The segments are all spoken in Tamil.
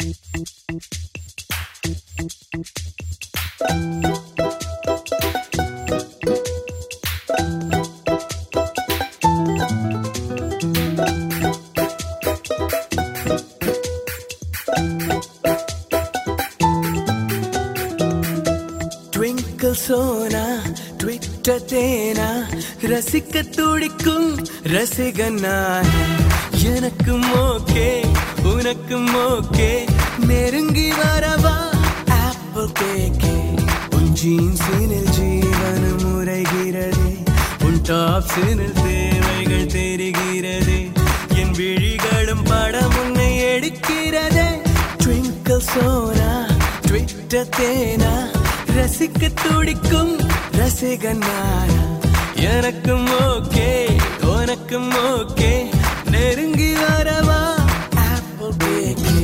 ட்விங்கிள் சோனா ட்விட்டர் தேனா ரசிக்க துடிக்கும் ரசிகன் நான் எனக்கும் ஓகே உனக்கும் ஓகே நெருங்கி வரவா ஆப்பிள் கேக்கே உன் ஜீன்ஸினில் ஜீவனம் உரைகிறதே உன் டாப்ஸினில் தேவைகள் தெரிகிறதே என் விழிகளும் படம் உன்னை எடுக்கிறதே ட்விங்கிள் சோனா ட்விட்டர் தேனா ரசிக்க துடிக்கும் ரசிகன் நானா எனக்கும் ஓகே உனக்கும் ஓகே நெருங்கி வரவா ஆப்பிள் கேக்கே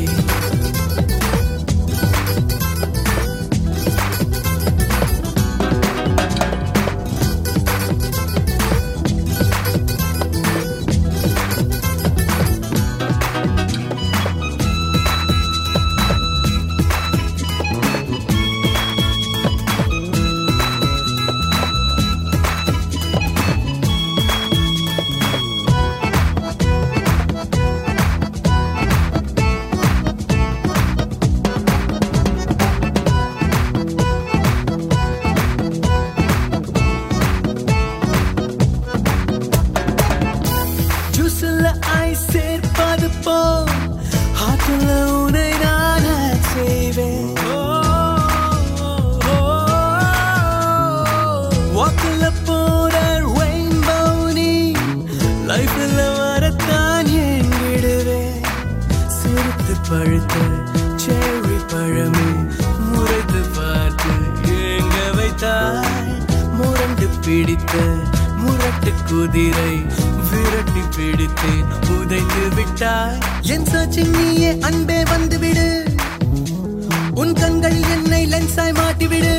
ஜூஸ்ல ஐஸ் சேர்ப்பது போல் ஹாட்டுல உனை நான் hack செய்வேன் வாக்குல போற ரெயின்போ நீ லைஃப்ல வரத்தான் எங்கிடுவேன் சிரித்து பழுத்த செர்ரி பழமே முறைத்து பார்த்து எங்க வைத்தாய் முரண்டு பிடித்த முரட்டு குதிரை விரட்டி பிடித்தேன் உதைத்து விட்டாய் என் சாட்சி நீயே அன்பே வந்து விடு உன் கண்கள் என்னை லென்ஸாய் மாட்டிவிடு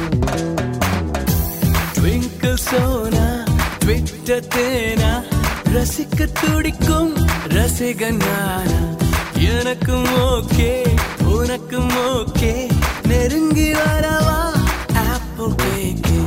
ட்விங்கிள் சோனா ட்விட்டர் தேனா ரசிக்க துடிக்கும் ரசிகன் நானா எனக்கும் ஓகே உனக்கும் ஓகே நெருங்கி வரவா ஆப்பிள் கேக்கே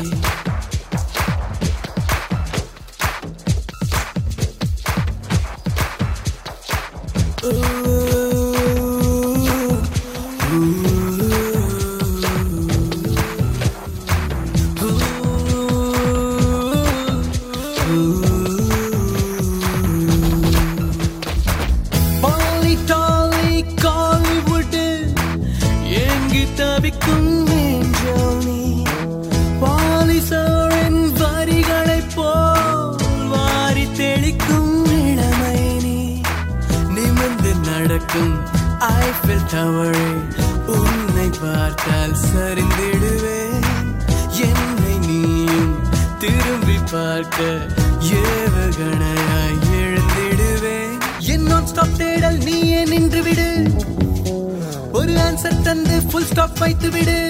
பாலி டாலி காலிவுட் எங்கி தவிக்கும் ஏஞ்சல் நீ பாலிசோரின் வரிகளைப் போல் வாரி தெளிக்கும் இளமை நீ நிமிர்ந்து நடக்கும் ஐஃபில் டவரே உன்னை பார்த்தால் சரிந்திடுவேன் என்னை நீயும் திரும்பி பார்க்க ஏவுகணையாய் எழுந்திடுவேன் என் நான் ஸ்டாப் தேடல் நீயே நின்று விடு ஒரு ஆன்சர் தந்து ஃபுல் ஸ்டாப் வைத்து விடு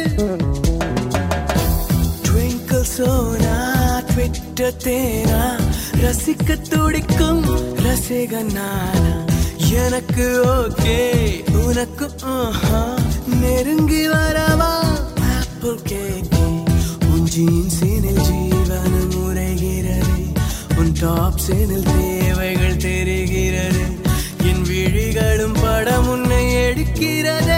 ட்விங்கிள் சோனா ட்விட்டர் தேனா ரசிக்க துடிக்கும் ரசிகன் நானா எனக்கு ஓகே உனக்கு ஆஹா நெருங்கி வரவா ஆப்பிள் கேக்கே உன் ஜீன்ஸினில் ஜீவனம் உரைகிறது உன் டாப்ஸினில் தேவைகள் தெரிகிறது என் விழிகளும் படம் உன்னை எடுக்கிறது